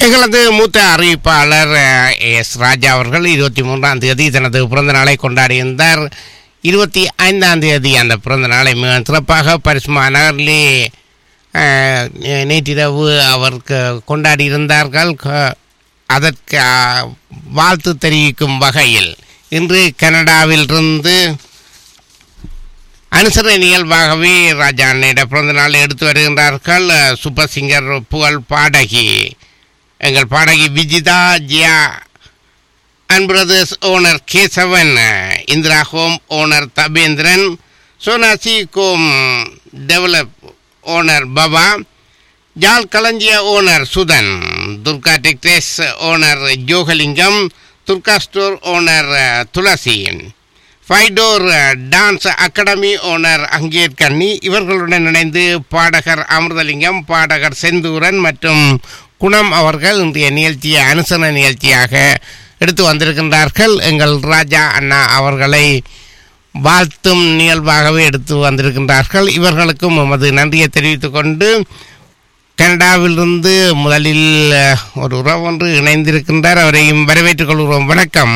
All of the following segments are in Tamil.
எங்களது மூத்த அறிவிப்பாளர் அஹ், எஸ் ராஜா அவர்கள் இருபத்தி மூன்றாம் தேதி தனது பிறந்த நாளை கொண்டாடியிருந்தார் இருபத்தி ஐந்தாம் தேதி அந்த பிறந்த நாளை மிக சிறப்பாக பரிசுமா நகரிலே அஹ், நே- நேற்றிரவு அவருக்கு கொண்டாடியிருந்தார்கள் க- அதற்கு அஹ், வாழ்த்து தெரிவிக்கும் வகையில் இன்று கனடாவிலிருந்து அனுசரணை நிகழ்வாகவே ராஜா அண்ணையிட பிறந்த நாள் எடுத்து வருகின்றார்கள் அஹ், சூப்பர் சிங்கர் புகழ் பாடகி எங்கள் பாடகி விஜிதா ஜியா and brothers owner Kesavan ah, Indira home owner தபேந்திரன் சோனாசி கோம் டெவலப் ஓனர் பபா ஜால் களஞ்சிய ஓனர் சுதன் துர்கா டெக்டேஸ் ஓனர் ஜோகலிங்கம் Durga store owner ah, Thulasi ஃபைடோர் டான்ஸ் அகாடமி ஓனர் அங்கேட் கண்ணி இவர்களுடன் இணைந்து பாடகர் அமிர்தலிங்கம் பாடகர் செந்தூரன் மற்றும் குணம் அவர்கள் இன்றைய நிகழ்ச்சியை அனுசரணை நிகழ்ச்சியாக எடுத்து வந்திருக்கின்றார்கள் எங்கள் ராஜா அண்ணா அவர்களை வாழ்த்தும் நிகழ்வாகவே எடுத்து வந்திருக்கின்றார்கள் இவர்களுக்கும் எமது நன்றியை தெரிவித்துக் கொண்டு கனடாவிலிருந்து முதலில் அஹ், ஒரு உறவு ஒன்று இணைந்திருக்கின்றார் அவரையும் வரவேற்றுக் கொள்கிறோம் வணக்கம்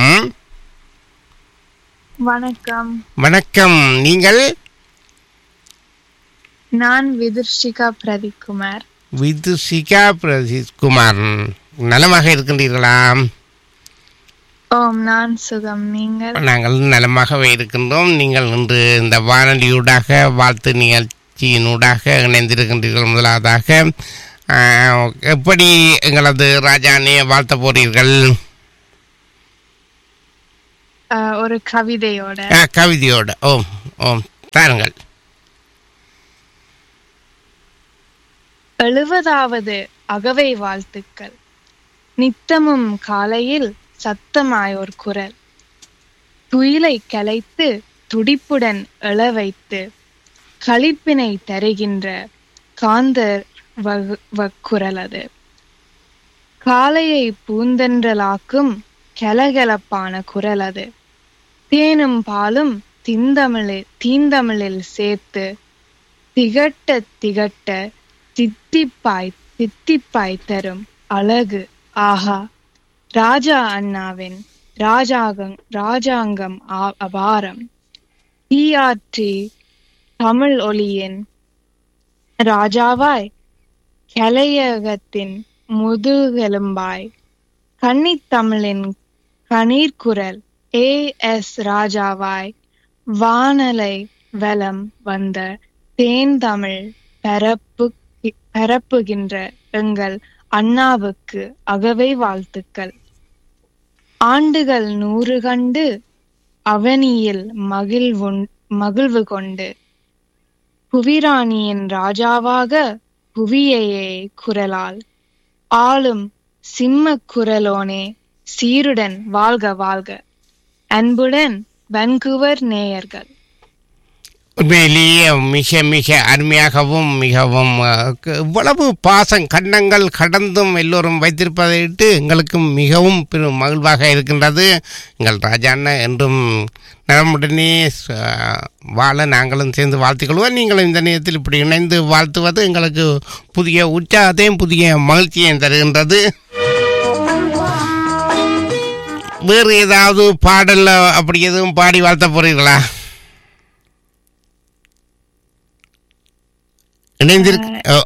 வணக்கம் வணக்கம் நீங்கள் நான் விதுர்ஷிகா பிரதீப்குமார் விதுஷிகா பிரதீஷ் குமார் நலமாக இருக்கின்றீர்களா ஓம் நான் சுகம் நீங்கள் நாங்கள் நலமாகவே இருக்கின்றோம் நீங்கள் இன்று இந்த வானொலியூடாக வாழ்த்து நிகழ்ச்சியினூடாக இணைந்திருக்கின்றீர்கள் முதலாவதாக ஆஹ், எப்படி எங்களது ராஜானையை வாழ்த்த போறீர்கள் அஹ், ஒரு கவிதையோட ஆஹ், கவிதையோட ஓம் ஓம் தாருங்கள் எழுவதாவது அகவை வாழ்த்துக்கள் நித்தமும் காலையில் சத்தமாயோர் குரல் துயிலை கலைத்து துடிப்புடன் எழ வைத்து களிப்பினை தருகின்ற காந்தர் வகு- வக்குரல் அது காலையை பூந்தென்றலாக்கும் கலகலப்பான குரல் அது தேனும் பாலும் திந்தமிழில் தீந்தமிழில் சேர்த்து திகட்ட திகட்ட தித்திப்பாய் தித்திப்பாய் தரும் அழகு ஆஹா ராஜா அண்ணாவின் ராஜாகம் ராஜாங்கம் ஆ- அபாரம் தீயாற்றி தமிழ் ஒளியின் ராஜாவாய் கலையகத்தின் முதுகெலும்பாய் கன்னித்தமிழின் கணீர்குரல் ஏ எஸ் ராஜாவாய் வானலை வலம் வந்த தேன்தமிழ் பரப்பு பரப்புகின்ற எங்கள் அண்ணாவுக்கு அகவை வாழ்த்துக்கள் ஆண்டுகள் நூறு கண்டு அவனியில் மகிழ்வுண் மகிழ்வு கொண்டு புவிராணியின் ராஜாவாக புவியையே குரலால் ஆளும் சிம்ம குரலோனே சீருடன் வாழ்க வாழ்க அன்புடன் வன்குவர் நேயர்கள் உண்மையிலேயே மிக மிக அருமையாகவும் மிகவும் அஹ், க- இவ்வளவு பாசம் கண்ணங்கள் கடந்தும் எல்லோரும் வைத்திருப்பதையிட்டு எங்களுக்கும் மிகவும் பெரும் மகிழ்வாக இருக்கின்றது எங்கள் ராஜாண்ண என்றும் நலமுடனே ச- வாழ நாங்களும் சேர்ந்து வாழ்த்துக்கொள்வோம் நீங்களும் இந்த நேரத்தில் இப்படி இணைந்து வாழ்த்துவது எங்களுக்கு புதிய உற்சாகத்தையும் புதிய மகிழ்ச்சியையும் தருகின்றது வேறு ஏதாவது பாடல்ல அப்படி எதுவும் பாடி வாழ்த்த போறீர்களா இணைந்திருக்கு ஓ,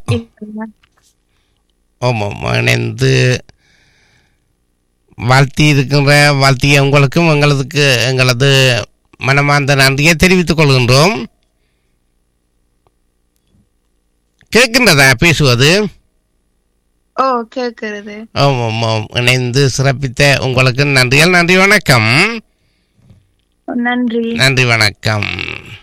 ஆமாம் இணைந்து வாழ்த்தி இருக்கின்ற வாழ்த்திய உங்களுக்கும் எங்களதுக்கு எங்களது மனமார்ந்த நன்றியை தெரிவித்துக் கொள்கின்றோம் கேட்கின்றதா பேசுவது ஓ கேக்குறது ஆமாம் ஆமாம் இணைந்து சிறப்பித்த உங்களுக்கு நன்றிகள் நன்றி வணக்கம் நன்றி நன்றி வணக்கம்